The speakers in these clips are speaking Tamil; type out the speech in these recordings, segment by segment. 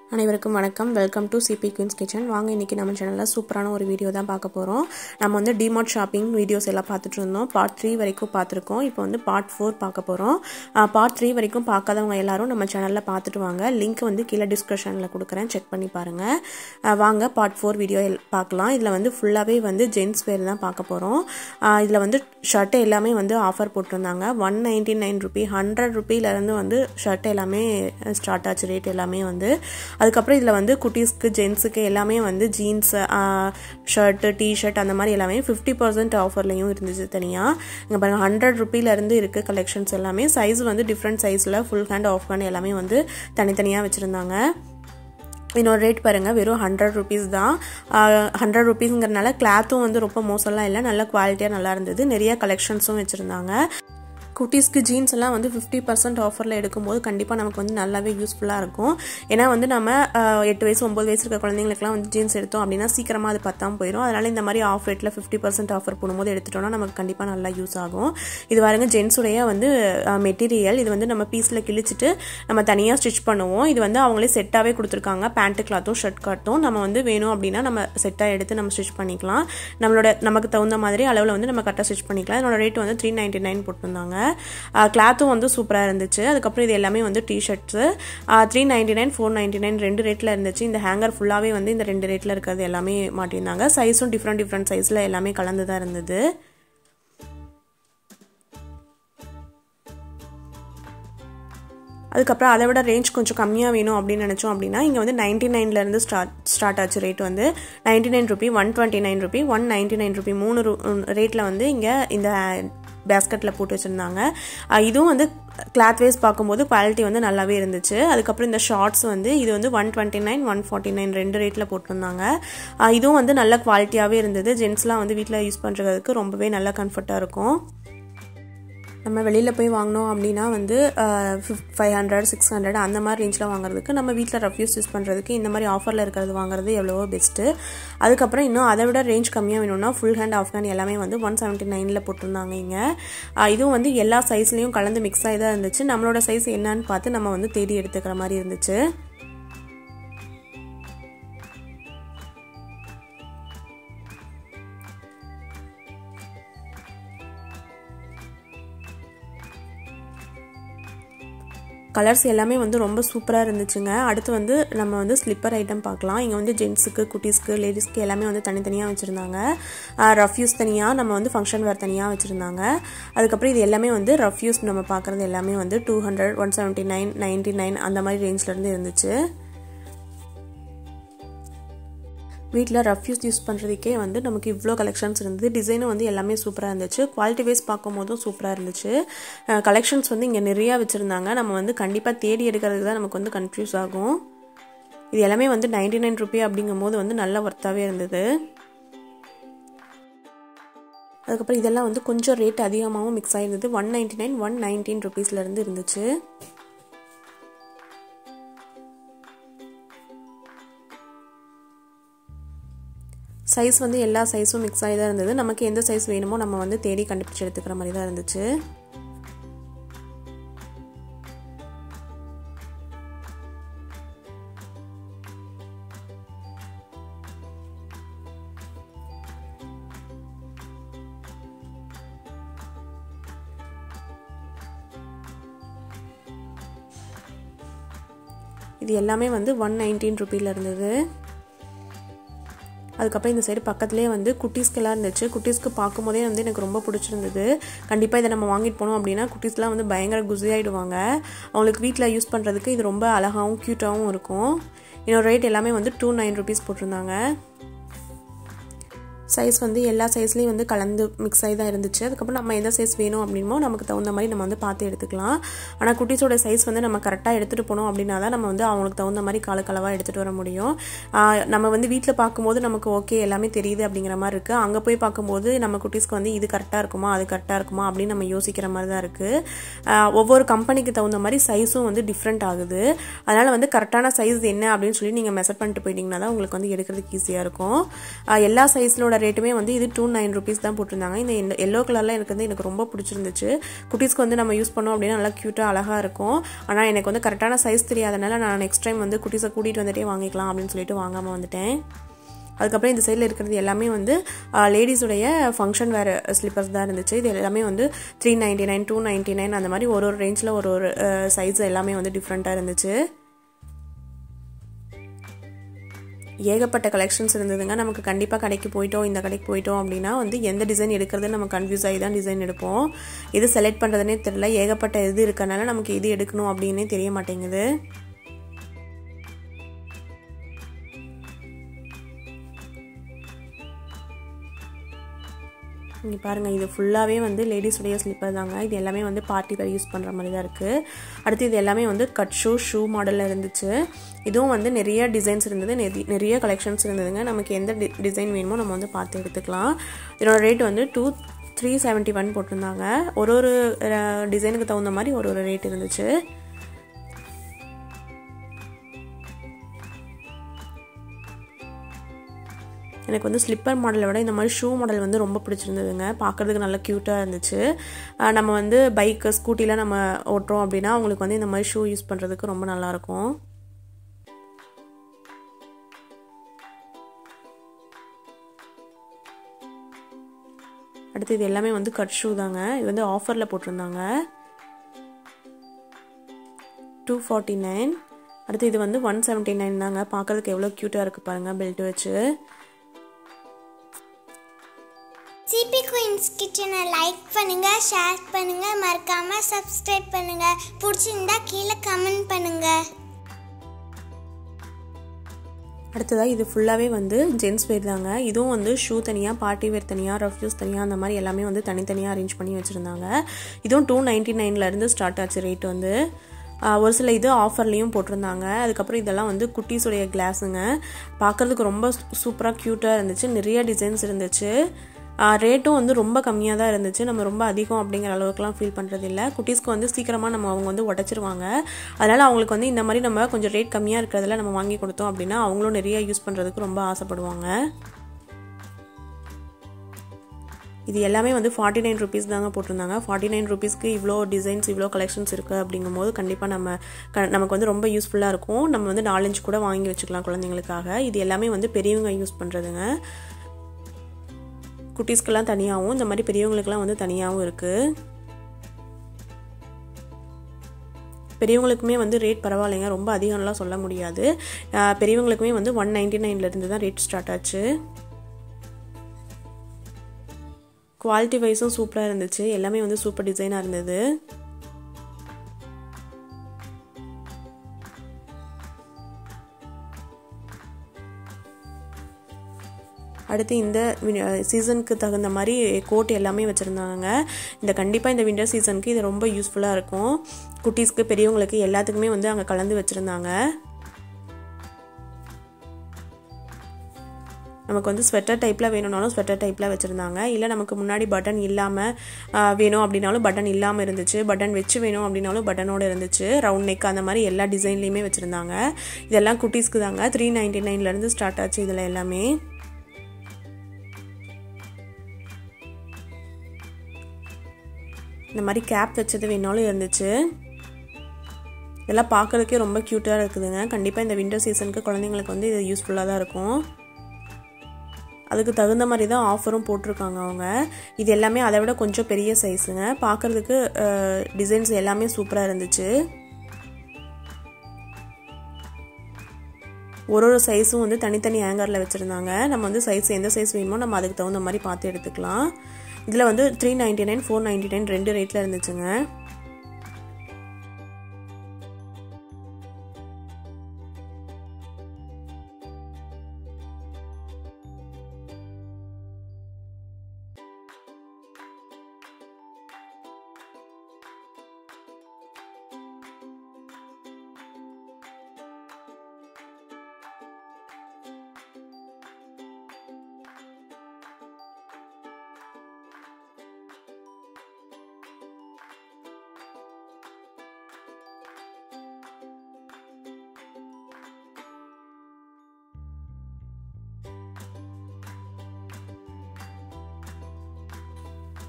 அனைவருக்கும் வணக்கம் welcome to CB queens kitchen வாங்க இன்றைக்கி நம்ம சேனலில் சூப்பரான ஒரு வீடியோ தான் பார்க்க போகிறோம் நம்ம வந்து டிமார்ட் ஷாப்பிங் வீடியோஸ் எல்லாம் பார்த்துட்டு இருந்தோம் பார்ட் த்ரீ வரைக்கும் பார்த்துருக்கோம் இப்போ வந்து பார்ட் ஃபோர் பார்க்க போகிறோம் பார்ட் த்ரீ வரைக்கும் பார்க்காதவங்க எல்லாரும் நம்ம சேனலில் பார்த்துட்டு வாங்க லிங்க் வந்து கீழே டிஸ்கிரிப்ஷனில் கொடுக்குறேன் செக் பண்ணி பாருங்கள் வாங்க பார்ட் ஃபோர் வீடியோ பார்க்கலாம் இதில் வந்து ஃபுல்லாகவே வந்து ஜென்ஸ் வேர் தான் பார்க்க போகிறோம் இதில் வந்து ஷர்ட்டு எல்லாமே வந்து ஆஃபர் போட்டிருந்தாங்க one ninety nine rupee hundred ருபிலேருந்து வந்து ஷர்ட் எல்லாமே ஸ்டார்ட் ஆச்சு ரேட் எல்லாமே வந்து அதுக்கப்புறம் இதில் வந்து குட்டீஸ்க்கு ஜென்ஸுக்கு எல்லாமே வந்து ஜீன்ஸ் ஷர்ட்டு டிஷர்ட் அந்த மாதிரி எல்லாமே ஃபிஃப்டி பர்சன்ட் ஆஃபர்லையும் இருந்துச்சு தனியாக இங்கே பாருங்கள் ஹண்ட்ரட் ருபீலேருந்து இருக்குது கலெக்ஷன்ஸ் எல்லாமே சைஸ் வந்து டிஃப்ரெண்ட் சைஸில் ஃபுல் ஹேண்ட் ஆஃப் ஹேண்ட் எல்லாமே வந்து தனித்தனியாக வச்சுருந்தாங்க இன்னொரு ரேட் பாருங்கள் வெறும் ஹண்ட்ரட் ருபீஸ் தான் ஹண்ட்ரட் ருபீஸுங்கிறனால கிளாத்தும் வந்து ரொம்ப மோசம்லாம் இல்லை நல்ல குவாலிட்டியாக நல்லா இருந்தது நிறைய கலெக்ஷன்ஸும் வச்சுருந்தாங்க குட்டீஸ்க்கு ஜீன்ஸ் எல்லாம் வந்து ஃபிஃப்டி பர்சன்ட் ஆஃபரில் எடுக்கும்போது கண்டிப்பாக நமக்கு வந்து நல்லாவே யூஸ்ஃபுல்லாக இருக்கும் ஏன்னா வந்து நம்ம எட்டு வயசு ஒம்பது வயசு இருக்க குழந்தைங்களுக்குலாம் வந்து ஜீன்ஸ் எடுத்தோம் அப்படின்னா சீக்கிரமாக அது பத்தாம போயிடும் அதனால் இந்த மாதிரி ஆஃப் ரேட்டில் ஃபிஃப்டி பர்சன்ட் ஆஃபர் போடும்போது எடுத்துட்டோம்னா நமக்கு கண்டிப்பாக நல்லா யூஸ் ஆகும் இது பாருங்க ஜென்ஸுடைய வந்து மெட்டீரியல் இது வந்து நம்ம பீஸில் கிழிச்சிட்டு நம்ம தனியாக ஸ்டிச் பண்ணுவோம் இது வந்து அவங்களே செட்டாகவே கொடுத்துருக்காங்க பேண்ட்டு கிளாத்தும் ஷர்ட் கிளாத்தும் நம்ம வந்து வேணும் அப்படின்னா நம்ம செட்டாக எடுத்து நம்ம ஸ்டிச் பண்ணிக்கலாம் நம்மளோட நமக்கு தகுந்த மாதிரி அளவில் வந்து நம்ம கரெக்டாக ஸ்டிச் பண்ணிக்கலாம் இதனோட ரேட் வந்து த்ரீ நைன்ட்டி நைன் போட்டிருந்தாங்க கிளாத்தும் வந்து சூப்பராக இருந்துச்சு அதுக்கப்புறம் இது எல்லாமே வந்து T-shirts three ninety nine four ninety nine ரெண்டு ரேட்டில் இருந்துச்சு இந்த ஹேங்கர் ஃபுல்லாகவே வந்து இந்த ரெண்டு ரேட்டில் இருக்கிறது எல்லாமே மாட்டியிருந்தாங்க சைஸும் டிஃப்ரெண்ட் டிஃப்ரெண்ட் சைஸில் எல்லாமே கலந்து தான் இருந்தது அதுக்கப்புறம் அதை விட ரேஞ்ச் கொஞ்சம் கம்மியாக வேணும் அப்படின்னு நினச்சோம் அப்படின்னா இங்கே வந்து நைன்ட்டி நைன்லேருந்து ஸ்டார்ட் ஸ்டார்ட் ஆச்சு ரேட் வந்து ninety nine rupee one twenty nine rupee one ninety nine rupee மூணு ரேட்டில் வந்து இங்கே இந்த பேஸ்கெட்டில் போட்டு வச்சுருந்தாங்க இதுவும் வந்து கிளாத் வைஸ் பார்க்கும்போது குவாலிட்டி வந்து நல்லாவே இருந்துச்சு அதுக்கப்புறம் இந்த ஷார்ட்ஸ் வந்து இது வந்து one twenty nine one forty nine ரெண்டு ரேட்டில் போட்டிருந்தாங்க இதுவும் வந்து நல்ல குவாலிட்டியாகவே இருந்தது ஜென்ஸ்லாம் வந்து வீட்டில் யூஸ் பண்ணுறதுக்கு ரொம்பவே நல்ல கம்ஃபர்ட்டாக இருக்கும் நம்ம வெளியில் போய் வாங்கினோம் அப்படின்னா வந்து ஃபைவ் ஹண்ட்ரட் சிக்ஸ் ஹண்ட்ரட் அந்த மாதிரி ரேஞ்சில் வாங்குறதுக்கு நம்ம வீட்டில் ரஃப்யூஸ் யூஸ் பண்ணுறதுக்கு இந்த மாதிரி ஆஃபரில் இருக்கிறது வாங்குறது எவ்வளவோ பெஸ்ட்டு அதுக்கப்புறம் இன்னும் அதை விட ரேஞ்ச் கம்மியாக வேணும்னா ஃபுல் ஹேண்ட் ஆஃப் ஹேண்ட் எல்லாமே வந்து ஒன் செவன்ட்டி நைனில் போட்டிருந்தாங்க இங்கே இதுவும் வந்து எல்லா சைஸ்லேயும் கலந்து மிக்ஸ் ஆகி தான் இருந்துச்சு நம்மளோட சைஸ் என்னன்னு பார்த்து நம்ம வந்து தேடி எடுத்துக்கிற மாதிரி இருந்துச்சு கலர்ஸ் எல்லாமே வந்து ரொம்ப சூப்பராக இருந்துச்சுங்க அடுத்து வந்து நம்ம வந்து ஸ்லிப்பர் ஐட்டம் பார்க்கலாம் இங்கே வந்து ஜென்ஸுக்கு குட்டீஸ்க்கு லேடிஸ்க்கு எல்லாமே வந்து தனித்தனியாக வச்சுருந்தாங்க ரஃப்யூஸ் தனியாக நம்ம வந்து ஃபங்க்ஷன் வேர் தனியாக வச்சுருந்தாங்க அதுக்கப்புறம் இது எல்லாமே வந்து ரஃப்யூஸ் நம்ம பார்க்குறது எல்லாமே வந்து two hundred one seventy nine ninety nine அந்த மாதிரி ரேஞ்சிலேருந்து இருந்துச்சு வீட்டில் ரஃப்யூஸ் யூஸ் பண்ணுறதுக்கே வந்து நமக்கு இவ்வளோ கலெக்ஷன்ஸ் இருந்தது டிசைனும் வந்து எல்லாமே சூப்பராக இருந்துச்சு குவாலிட்டி வைஸ் பார்க்கும் போதும் சூப்பராக இருந்துச்சு கலெக்ஷன்ஸ் வந்து இங்கே நிறையா வச்சுருந்தாங்க நம்ம வந்து கண்டிப்பாக தேடி எடுக்கிறதுக்கு தான் நமக்கு வந்து கன்ஃபியூஸ் ஆகும் இது எல்லாமே வந்து நைன்டி நைன் ருபி அப்படிங்கும் போது வந்து நல்ல ஒர்த்தாகவே இருந்தது அதுக்கப்புறம் இதெல்லாம் வந்து கொஞ்சம் ரேட் அதிகமாகவும் மிக்ஸ் ஆகிருந்தது one ninety nine one nineteen ருபீஸ்லேருந்து இருந்துச்சு சைஸ் வந்து எல்லா சைஸும் மிக்ஸ் ஆகி தான் இருந்தது நமக்கு எந்த சைஸ் வேணுமோ நம்ம வந்து தேடி கண்டுபிடிச்சி எடுத்துக்கிற மாதிரி தான் இருந்துச்சு இது எல்லாமே வந்து ஒன் நைன்டீன் ருபியில் இருந்தது அதுக்கப்புறம் இந்த சைடு பக்கத்துலேயே வந்து குட்டீஸ்க்கெல்லாம் இருந்துச்சு குட்டீஸ்க்கு பார்க்கும்போதே வந்து எனக்கு ரொம்ப பிடிச்சிருந்தது கண்டிப்பாக இதை நம்ம வாங்கிட்டு போனோம் அப்படின்னா குட்டீஸ்லாம் வந்து பயங்கர குசி ஆகிடுவாங்க அவங்களுக்கு வீட்டில் யூஸ் பண்ணுறதுக்கு இது ரொம்ப அழகாகவும் க்யூட்டாகவும் இருக்கும் இன்னொரு ரேட் எல்லாமே வந்து டூ நைன் ருபீஸ் போட்டிருந்தாங்க சைஸ் வந்து எல்லா சைஸ்லேயும் வந்து கலந்து மிக்ஸ் ஆகி தான் இருந்துச்சு அதுக்கப்புறம் நம்ம எந்த சைஸ் வேணும் அப்படின்னமோ நமக்கு தகுந்த மாதிரி நம்ம வந்து பார்த்து எடுத்துக்கலாம் ஆனால் குட்டீஸோட சைஸ் வந்து நம்ம கரெக்டாக எடுத்துகிட்டு போனோம் அப்படின்னா தான் நம்ம வந்து அவங்களுக்கு தகுந்த மாதிரி காலக்களவாக எடுத்துகிட்டு வர முடியும் நம்ம வந்து வீட்டில் பார்க்கும்போது நமக்கு ஓகே எல்லாமே தெரியுது அப்படிங்கிற மாதிரி இருக்குது அங்கே போய் பார்க்கும்போது நம்ம குட்டீஸ்க்கு வந்து இது கரெக்டாக இருக்குமா அது கரெக்டாக இருக்குமா அப்படின்னு நம்ம யோசிக்கிற மாதிரி தான் இருக்குது ஒவ்வொரு கம்பெனிக்கு தகுந்த மாதிரி சைஸும் வந்து டிஃப்ரெண்ட் ஆகுது அதனால் வந்து கரெக்டான சைஸ் என்ன அப்படின்னு சொல்லி நீங்கள் மெஷர் பண்ணிட்டு போயிட்டீங்கன்னா தான் உங்களுக்கு வந்து எடுக்கிறதுக்கு ஈஸியாக இருக்கும் எல்லா சைஸ்லோட ரேட்டுமே வந்து இது டூ நைன் ருபீஸ் தான் போட்டிருந்தாங்க இந்த எல்லோ கலரில் எனக்கு வந்து எனக்கு ரொம்ப பிடிச்சிருந்துச்சு குட்டீஸ்க்கு வந்து நம்ம யூஸ் பண்ணோம் அப்படின்னா நல்லா க்யூட்டாக அழகாக இருக்கும் ஆனால் எனக்கு வந்து கரெக்டான சைஸ் தெரியாதனால நான் நெக்ஸ்ட் டைம் வந்து குட்டீஸை கூட்டிகிட்டு வந்துட்டே வாங்கிக்கலாம் அப்படின்னு சொல்லிட்டு வாங்காமல் வந்துட்டேன் அதுக்கப்புறம் இந்த சைடில் இருக்கிறது எல்லாமே வந்து லேடிஸுடைய ஃபங்க்ஷன் வேறு ஸ்லிப்பர்ஸ் தான் இருந்துச்சு இது எல்லாமே வந்து three ninety nine two ninety nine அந்த மாதிரி ஒரு ஒரு ரேஞ்சில் ஒரு ஒரு சைஸ் எல்லாமே வந்து டிஃப்ரெண்ட்டாக இருந்துச்சு ஏகப்பட்ட கலெக்ஷன்ஸ் இருந்ததுங்க நமக்கு கண்டிப்பாக கடைக்கு போயிட்டோம் இந்த கடைக்கு போயிட்டோம் அப்படின்னா வந்து எந்த டிசைன் எடுக்கிறது நம்ம கன்ஃபியூஸ் ஆகி தான் டிசைன் எடுப்போம் எது செலக்ட் பண்ணுறதுனே தெரியல ஏகப்பட்ட இது இருக்கனால நமக்கு இது எடுக்கணும் அப்படின்னே தெரிய மாட்டேங்குது இங்கே பாருங்கள் இது ஃபுல்லாகவே வந்து லேடிஸுடைய ஸ்லிப்பர் தாங்க இது எல்லாமே வந்து பார்ட்டி வேறு யூஸ் பண்ணுற மாதிரி தான் இருக்குது அடுத்து இது எல்லாமே வந்து கட் ஷூ ஷூ மாடலில் இருந்துச்சு இதுவும் வந்து நிறைய டிசைன்ஸ் இருந்தது நிறைய கலெக்ஷன்ஸ் இருந்ததுங்க நமக்கு எந்த டி டிசைன் வேணுமோ நம்ம வந்து பார்த்து எடுத்துக்கலாம் இதோட ரேட் வந்து டூ த்ரீ செவன்ட்டி ஒன் போட்டிருந்தாங்க ஒரு ஒரு டிசைனுக்கு தகுந்த மாதிரி ஒரு ஒரு ரேட் இருந்துச்சு எனக்கு வந்து ஸ்லிப்பர் மாடலை விட இந்த மாதிரி ஷூ மாடல் வந்து ரொம்ப பிடிச்சிருந்ததுங்க பார்க்குறதுக்கு நல்லா க்யூட்டாக இருந்துச்சு நம்ம வந்து பைக்கு ஸ்கூட்டிலாம் நம்ம ஓட்டுறோம் அப்படின்னா அவங்களுக்கு வந்து இந்த மாதிரி ஷூ யூஸ் பண்ணுறதுக்கு ரொம்ப நல்லாயிருக்கும் அடுத்து இது எல்லாமே வந்து கட் ஷூ தாங்க இது வந்து ஆஃபரில் போட்டிருந்தாங்க டூ ஃபார்ட்டி நைன் அடுத்து இது வந்து ஒன் செவன்ட்டி நைன் தாங்க பார்க்குறதுக்கு எவ்வளோ க்யூட்டாக இருக்குது பாருங்கள் பெல்ட் வச்சு சிபி குயின்ஸ் கிச்சனை லைக் பண்ணுங்க ஷேர் பண்ணுங்க மறக்காம சப்ஸ்கிரைப் பண்ணுங்க பிடிச்சிருந்தா கீழே கமெண்ட் பண்ணுங்க அடுத்ததாக இது ஃபுல்லாகவே வந்து ஜென்ஸ் வேர் தாங்க இதுவும் வந்து ஷூ தனியாக பார்ட்டி வேர் தனியாக ரஃப்யூஸ் தனியாக அந்த மாதிரி எல்லாமே வந்து தனித்தனியாக அரேஞ்ச் பண்ணி வச்சுருந்தாங்க இதுவும் டூ நைன்ட்டி நைன்லேருந்து ஸ்டார்ட் ஆச்சு ரேட் வந்து ஒரு சில இது ஆஃபர்லேயும் போட்டிருந்தாங்க அதுக்கப்புறம் இதெல்லாம் வந்து குட்டீஸுடைய கிளாஸுங்க பார்க்குறதுக்கு ரொம்ப சூப்பராக க்யூட்டாக இருந்துச்சு நிறைய டிசைன்ஸ் இருந்துச்சு ரேட்டும் வந்து ரொம்ப கம்மியாக தான் இருந்துச்சு நம்ம ரொம்ப அதிகம் அப்படிங்கிற அளவுக்குலாம் ஃபீல் பண்ணுறது இல்லை குட்டீஸ்க்கு வந்து சீக்கிரமாக நம்ம அவங்க வந்து உடச்சிருவாங்க அதனால் அவங்களுக்கு வந்து இந்த மாதிரி நம்ம கொஞ்சம் ரேட் கம்மியாக இருக்கிறதுல நம்ம வாங்கி கொடுத்தோம் அப்படின்னா அவங்களும் நிறைய யூஸ் பண்ணுறதுக்கு ரொம்ப ஆசைப்படுவாங்க இது எல்லாமே வந்து ஃபார்ட்டி நைன் ருபீஸ் தாங்க போட்டிருந்தாங்க ஃபார்ட்டி நைன் ருபீஸ்க்கு இவ்வளோ டிசைன்ஸ் இவ்வளோ கலெக்ஷன்ஸ் இருக்குது அப்படிங்கும்போது கண்டிப்பாக நம்ம க நமக்கு வந்து ரொம்ப யூஸ்ஃபுல்லாக இருக்கும் நம்ம வந்து நாலஞ்சு கூட வாங்கி வச்சுக்கலாம் குழந்தைங்களுக்காக இது எல்லாமே வந்து பெரியவங்க யூஸ் பண்ணுறதுங்க குட்டீஸ்க்கெல்லாம் தனியாகவும் இந்த மாதிரி பெரியவங்களுக்கெல்லாம் வந்து தனியாகவும் இருக்குது பெரியவங்களுக்குமே வந்து ரேட் பரவாயில்லைங்க ரொம்ப அதிகம்லாம் சொல்ல முடியாது பெரியவங்களுக்குமே வந்து ஒன் நைன்டி நைன்லேருந்து தான் ரேட் ஸ்டார்ட் ஆச்சு குவாலிட்டி வைஸும் சூப்பராக இருந்துச்சு எல்லாமே வந்து சூப்பர் டிசைனாக இருந்தது அடுத்து இந்த சீசனுக்கு தகுந்த மாதிரி கோட் எல்லாமே வச்சுருந்தாங்க இந்த கண்டிப்பாக இந்த வின்டர் சீசனுக்கு இது ரொம்ப யூஸ்ஃபுல்லாக இருக்கும் குட்டீஸ்க்கு பெரியவங்களுக்கு எல்லாத்துக்குமே வந்து அங்கே கலந்து வச்சுருந்தாங்க நமக்கு வந்து ஸ்வெட்டர் டைப்பில் வேணும்னாலும் ஸ்வெட்டர் டைப்பில் வச்சுருந்தாங்க இல்லை நமக்கு முன்னாடி பட்டன் இல்லாமல் வேணும் அப்படின்னாலும் பட்டன் இல்லாமல் இருந்துச்சு பட்டன் வச்சு வேணும் அப்படின்னாலும் பட்டனோடு இருந்துச்சு ரவுண்ட் நெக் அந்த மாதிரி எல்லா டிசைன்லேயுமே வச்சுருந்தாங்க இதெல்லாம் குட்டீஸ்க்கு தாங்க த்ரீ நைன்டி நைன்லேருந்து ஸ்டார்ட் ஆச்சு இதில் எல்லாமே இந்த மாதிரி கேப் வச்சது வேணாலும் இருந்துச்சு இதெல்லாம் பார்க்குறதுக்கே ரொம்ப க்யூட்டாக இருக்குதுங்க கண்டிப்பாக இந்த வின்டர் சீசனுக்கு குழந்தைங்களுக்கு வந்து இது யூஸ்ஃபுல்லாக தான் இருக்கும் அதுக்கு தகுந்த மாதிரி தான் ஆஃபரும் போட்டிருக்காங்க அவங்க இது எல்லாமே அதை விட கொஞ்சம் பெரிய சைஸுங்க பார்க்குறதுக்கு டிசைன்ஸ் எல்லாமே சூப்பராக இருந்துச்சு ஒரு ஒரு சைஸும் வந்து தனித்தனி ஹேங்கரில் வச்சுருந்தாங்க நம்ம வந்து சைஸ் எந்த சைஸ் வேணுமோ நம்ம அதுக்கு தகுந்த மாதிரி பார்த்து எடுத்துக்கலாம் இதில் வந்து three ninety nine four ninety nine ரெண்டு ரேட்டில் இருந்துச்சுங்க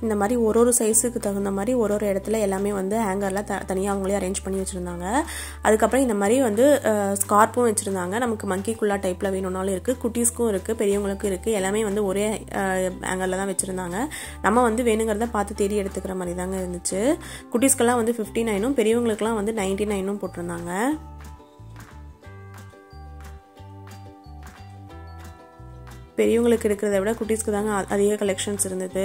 இந்த மாதிரி ஒரு ஒரு சைஸுக்கு தகுந்த மாதிரி ஒரு ஒரு இடத்துல எல்லாமே வந்து ஹேங்கரில் த தனியாக அவங்களே அரேஞ்ச் பண்ணி வச்சுருந்தாங்க அதுக்கப்புறம் இந்த மாதிரி வந்து ஸ்கார்ப்பும் வச்சுருந்தாங்க நமக்கு மங்கி குல்லா டைப்பில் வேணும்னாலும் இருக்குது குட்டீஸ்க்கும் இருக்குது பெரியவங்களுக்கும் இருக்குது எல்லாமே வந்து ஒரே ஹேங்கரில் தான் வச்சுருந்தாங்க நம்ம வந்து வேணுங்கிறத பார்த்து தேடி எடுத்துக்கிற மாதிரி தாங்க இருந்துச்சு குட்டீஸ்க்கெல்லாம் வந்து ஃபிஃப்டி நைனும் பெரியவங்களுக்குலாம் வந்து நைன்டி நைனும் போட்டிருந்தாங்க பெரியவங்களுக்கு இருக்கிறத விட குட்டீஸ்க்கு தாங்க அதிக கலெக்ஷன்ஸ் இருந்தது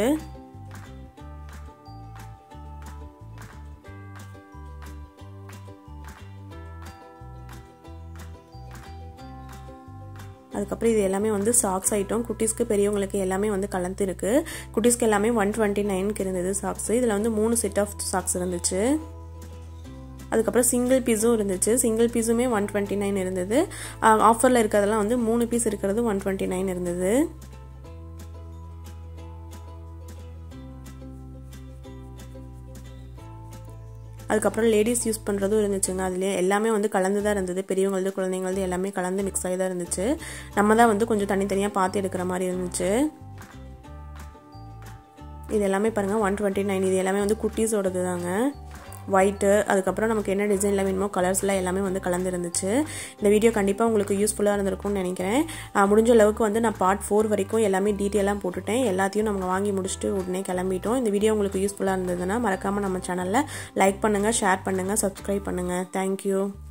அதுக்கப்புறம் இது எல்லாமே வந்து சாக்ஸ் ஐட்டம் குட்டீஸ்க்கு பெரியவங்களுக்கு எல்லாமே வந்து கலந்து இருக்கு குட்டீஸ்க்கு எல்லாமே ஒன் டுவெண்ட்டி நைனுக்கு இருந்தது சாக்ஸ் இதில் வந்து மூணு செட் ஆஃப் சாக்ஸ் இருந்துச்சு அதுக்கப்புறம் சிங்கிள் பீஸும் இருந்துச்சு சிங்கிள் பீஸுமே ஒன் டுவெண்ட்டி நைன் இருந்தது ஆஃபரில் இருக்கிறதெல்லாம் வந்து மூணு பீஸ் இருக்கிறது ஒன் டுவெண்ட்டி நைன் இருந்தது அதுக்கப்புறம் லேடிஸ் யூஸ் பண்ணுறதும் இருந்துச்சுங்க அதுலேயே எல்லாமே வந்து கலந்து தான் இருந்தது பெரியவங்களது குழந்தைங்களது எல்லாமே கலந்து மிக்ஸ் ஆகி தான் இருந்துச்சு நம்ம தான் வந்து கொஞ்சம் தனித்தனியாக பார்த்து எடுக்கிற மாதிரி இருந்துச்சு இது எல்லாமே பாருங்கள் ஒன் டுவெண்ட்டி நைன் இது எல்லாமே வந்து குட்டீஸோடது தாங்க ஒயிட்டு அதுக்கப்புறம் நமக்கு என்ன டிசைனில் வேணுமோ கலர்ஸ்லாம் எல்லாமே வந்து கலந்துருந்துச்சு இந்த வீடியோ கண்டிப்பாக உங்களுக்கு யூஸ்ஃபுல்லாக இருந்திருக்கும்னு நினைக்கிறேன் முடிஞ்ச அளவுக்கு வந்து நான் பார்ட் ஃபோர் வரைக்கும் எல்லாமே டீட்டெயிலாக போட்டுட்டேன் எல்லாத்தையும் நம்ம வாங்கி முடிச்சுட்டு உடனே கிளம்பிட்டோம் இந்த வீடியோ உங்களுக்கு யூஸ்ஃபுல்லாக இருந்ததுன்னா மறக்காமல் நம்ம சேனலில் லைக் பண்ணுங்கள் ஷேர் பண்ணுங்கள் சப்ஸ்கிரைப் பண்ணுங்கள் தேங்க்யூ